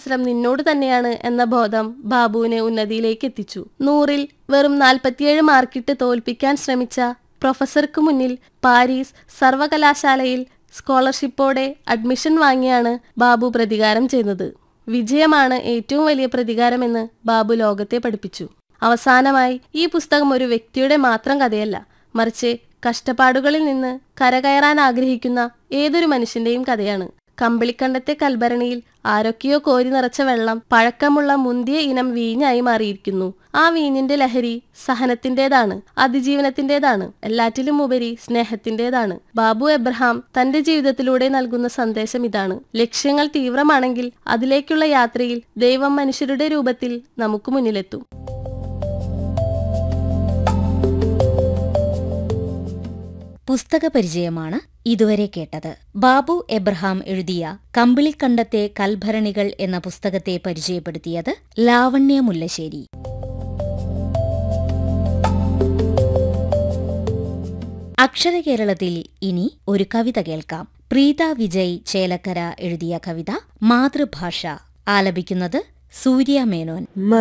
മത്സരം നിന്നോട് തന്നെയാണ് എന്ന ബോധം ബാബുവിനെ ഉന്നതിയിലേക്ക് എത്തിച്ചു നൂറിൽ വെറും നാൽപ്പത്തിയേഴ് മാർക്കിട്ട് തോൽപ്പിക്കാൻ ശ്രമിച്ച പ്രൊഫസർക്ക് മുന്നിൽ പാരീസ് സർവകലാശാലയിൽ സ്കോളർഷിപ്പോടെ അഡ്മിഷൻ വാങ്ങിയാണ് ബാബു പ്രതികാരം ചെയ്യുന്നത് വിജയമാണ് ഏറ്റവും വലിയ പ്രതികാരമെന്ന് ബാബു ലോകത്തെ പഠിപ്പിച്ചു അവസാനമായി ഈ പുസ്തകം ഒരു വ്യക്തിയുടെ മാത്രം കഥയല്ല മറിച്ച് കഷ്ടപ്പാടുകളിൽ നിന്ന് കരകയറാൻ ആഗ്രഹിക്കുന്ന ഏതൊരു മനുഷ്യന്റെയും കഥയാണ് കമ്പിളിക്കണ്ടത്തെ കൽഭരണിയിൽ ആരൊക്കെയോ കോരി നിറച്ച വെള്ളം പഴക്കമുള്ള മുന്തിയ ഇനം വീഞ്ഞായി മാറിയിരിക്കുന്നു ആ വീഞ്ഞിന്റെ ലഹരി സഹനത്തിന്റേതാണ് അതിജീവനത്തിന്റേതാണ് എല്ലാറ്റിലും ഉപരി സ്നേഹത്തിന്റേതാണ് ബാബു എബ്രഹാം തന്റെ ജീവിതത്തിലൂടെ നൽകുന്ന സന്ദേശം ഇതാണ് ലക്ഷ്യങ്ങൾ തീവ്രമാണെങ്കിൽ അതിലേക്കുള്ള യാത്രയിൽ ദൈവം മനുഷ്യരുടെ രൂപത്തിൽ നമുക്ക് മുന്നിലെത്തും പുസ്തക പരിചയമാണ് ഇതുവരെ കേട്ടത് ബാബു എബ്രഹാം എഴുതിയ കമ്പിളിക്കണ്ടത്തെ കൽഭരണികൾ എന്ന പുസ്തകത്തെ പരിചയപ്പെടുത്തിയത് ലാവണ്യ മുല്ലശ്ശേരി അക്ഷരകേരളത്തിൽ ഇനി ഒരു കവിത കേൾക്കാം പ്രീത വിജയ് ചേലക്കര എഴുതിയ കവിത മാതൃഭാഷ ആലപിക്കുന്നത് സൂര്യ മേനോൻ